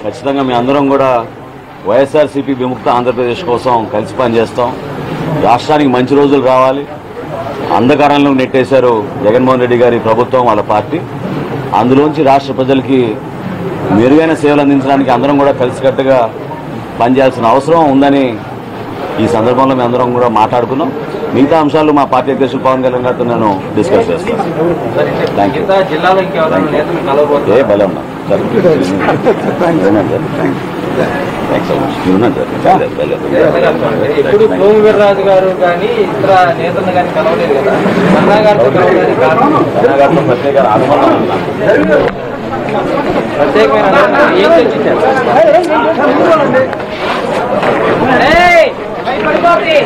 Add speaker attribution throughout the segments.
Speaker 1: ఖచ్చితంగా మీ అందరం కూడా వైఎస్ఆర్సీపీ విముక్త ఆంధ్రప్రదేశ్ కోసం కలిసి పనిచేస్తాం రాష్ట్రానికి మంచి రోజులు రావాలి అంధకారంలో నెట్టేశారు జగన్మోహన్ రెడ్డి గారి ప్రభుత్వం వాళ్ళ పార్టీ అందులోంచి రాష్ట్ర ప్రజలకి మెరుగైన సేవలు అందించడానికి అందరం కూడా కలిసికట్టుగా పనిచేయాల్సిన అవసరం ఉందని ఈ సందర్భంలో మేము అందరం కూడా మాట్లాడుకున్నాం మిగతా అంశాలు మా పార్టీ అధ్యక్షులు పవన్ కళ్యాణ్ గారితో నేను డిస్కస్ చేస్తాను థ్యాంక్ యూ
Speaker 2: మిగతా జిల్లాలో ఇంకెవరైనా నేతలు
Speaker 1: ఏ
Speaker 2: కలవబోతున్నారు
Speaker 1: బలం ఉన్నా సార్ ఉన్నాను సార్ థ్యాంక్స్ సో మచ్ మీరు ఉన్నాను సార్
Speaker 2: ఎప్పుడు భూమి వీర్రాజు గారు కానీ ఇతర నేతలను కానీ కలవలేదు కదా కన్నా గారితో కలవడానికి కారణం
Speaker 1: గారితో ప్రత్యేక అనుమానం ఉంది నాకు.
Speaker 2: ప్రత్యేకమైన అనుబంధం ఏం చర్చించారు ఏయ్! భయపడిపోద్ది.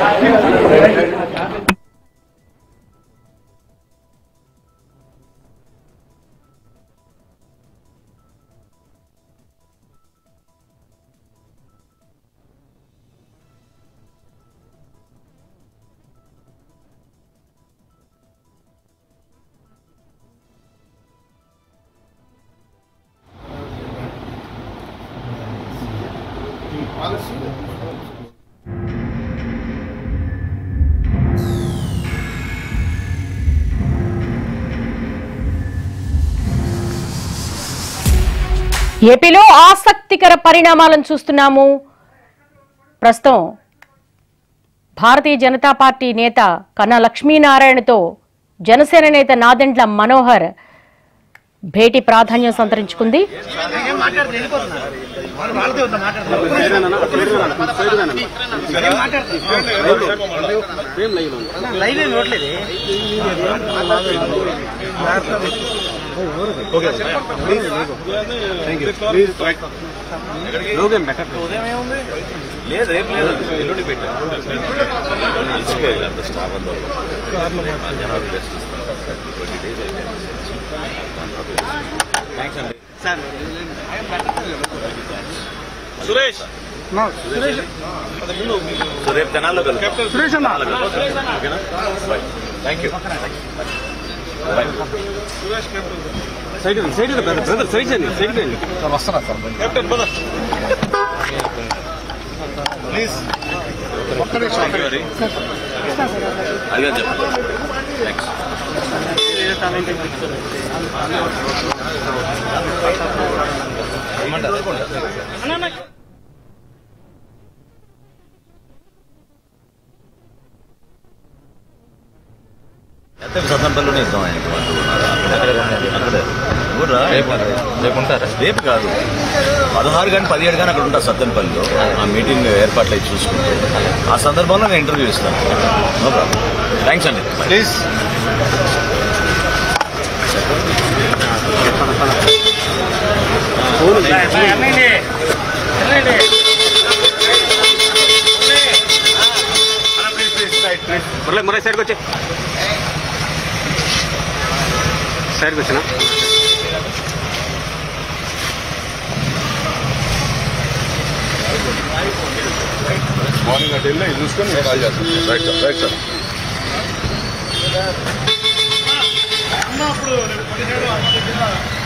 Speaker 3: ఏపీలో ఆసక్తికర పరిణామాలను చూస్తున్నాము ప్రస్తుతం భారతీయ జనతా పార్టీ నేత కన్నా లక్ష్మీనారాయణతో జనసేన నేత నాదెండ్ల మనోహర్ భేటీ ప్రాధాన్యం సంతరించుకుంది
Speaker 1: సో రేపు తెనాల్లో కలుద్దాం. ఓకేనా? Bye. Thank you. అదే చెప్పండి థ్యాంక్స్ ఎంత సత్తంపల్లిలోనే ఇద్దాం ఆయనకి అక్కడే ఊర్రా రేపు ఉంటారా రేపు కాదు పదహారు కానీ పదిహేడు కానీ అక్కడ ఉంటా సత్తెనపల్లిలో ఆ మీటింగ్ ఏర్పాట్లు అయి చూసుకుంటూ ఆ సందర్భంలో నేను ఇంటర్వ్యూ ఇస్తాను నో ప్రాబ్లం థ్యాంక్స్ అండి ప్లీజ్
Speaker 4: మురళి మురళి సైడ్కి వచ్చి సైడ్కి వచ్చినా
Speaker 5: మార్నింగ్ అటు వెళ్ళి ఇది చూసుకొని నేను కాల్ చేస్తాను రైట్ సార్ రైట్ సార్
Speaker 6: అప్పుడు పదిహేడు